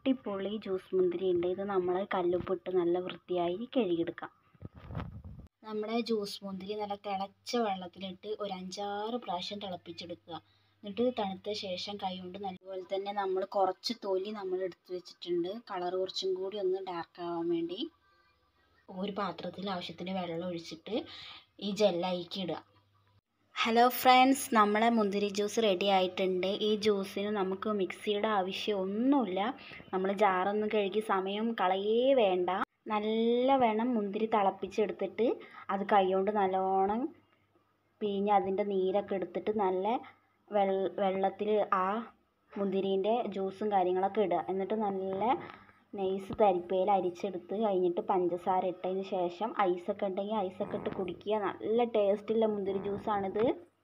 അടിപൊളി ജ്യൂസ് മുന്തിരി ഉണ്ട് ഇത് നമ്മൾ കല്ലുപ്പിട്ട് നല്ല വൃത്തിയായി കഴുകിയെടുക്കാം നമ്മുടെ ജ്യൂസ് മുന്തിരി നല്ല തിളച്ച വെള്ളത്തിലിട്ട് ഒരു അഞ്ചാറ് പ്രാവശ്യം തിളപ്പിച്ചെടുക്കുക എന്നിട്ട് തണുത്ത ശേഷം കൈ കൊണ്ട് നല്ലപോലെ തന്നെ നമ്മൾ കുറച്ച് തൊലി നമ്മൾ എടുത്ത് വെച്ചിട്ടുണ്ട് കളർ കുറച്ചും കൂടി ഒന്ന് ഡാർക്ക് ആവാൻ വേണ്ടി ഒരു പാത്രത്തിൽ ആവശ്യത്തിന് വെള്ളം ഒഴിച്ചിട്ട് ഈ ജെല്ലയിലേക്ക് ഇടുക ഹലോ ഫ്രണ്ട്സ് നമ്മളെ മുന്തിരി ജ്യൂസ് റെഡി ആയിട്ടുണ്ട് ഈ ജ്യൂസിന് നമുക്ക് മിക്സിയുടെ ആവശ്യം ഒന്നുമില്ല നമ്മൾ ജാറൊന്നും കഴുകി സമയം കളയേ വേണ്ട നല്ല വേണം മുന്തിരി തിളപ്പിച്ചെടുത്തിട്ട് അത് കൈകൊണ്ട് നല്ലോണം പിഴിഞ്ഞ് അതിൻ്റെ നീരൊക്കെ എടുത്തിട്ട് നല്ല വെള്ളത്തിൽ ആ മുന്തിരീൻ്റെ ജ്യൂസും കാര്യങ്ങളൊക്കെ ഇടുക എന്നിട്ട് നല്ല നൈസ് തരിപ്പയിൽ അരിച്ചെടുത്ത് കഴിഞ്ഞിട്ട് പഞ്ചസാര ഇട്ടതിന് ശേഷം ഐസൊക്കെ ഉണ്ടെങ്കിൽ ഐസൊക്കെ ഇട്ട് കുടിക്കുക നല്ല ടേസ്റ്റുള്ള മുന്തിരി ജ്യൂസാണിത്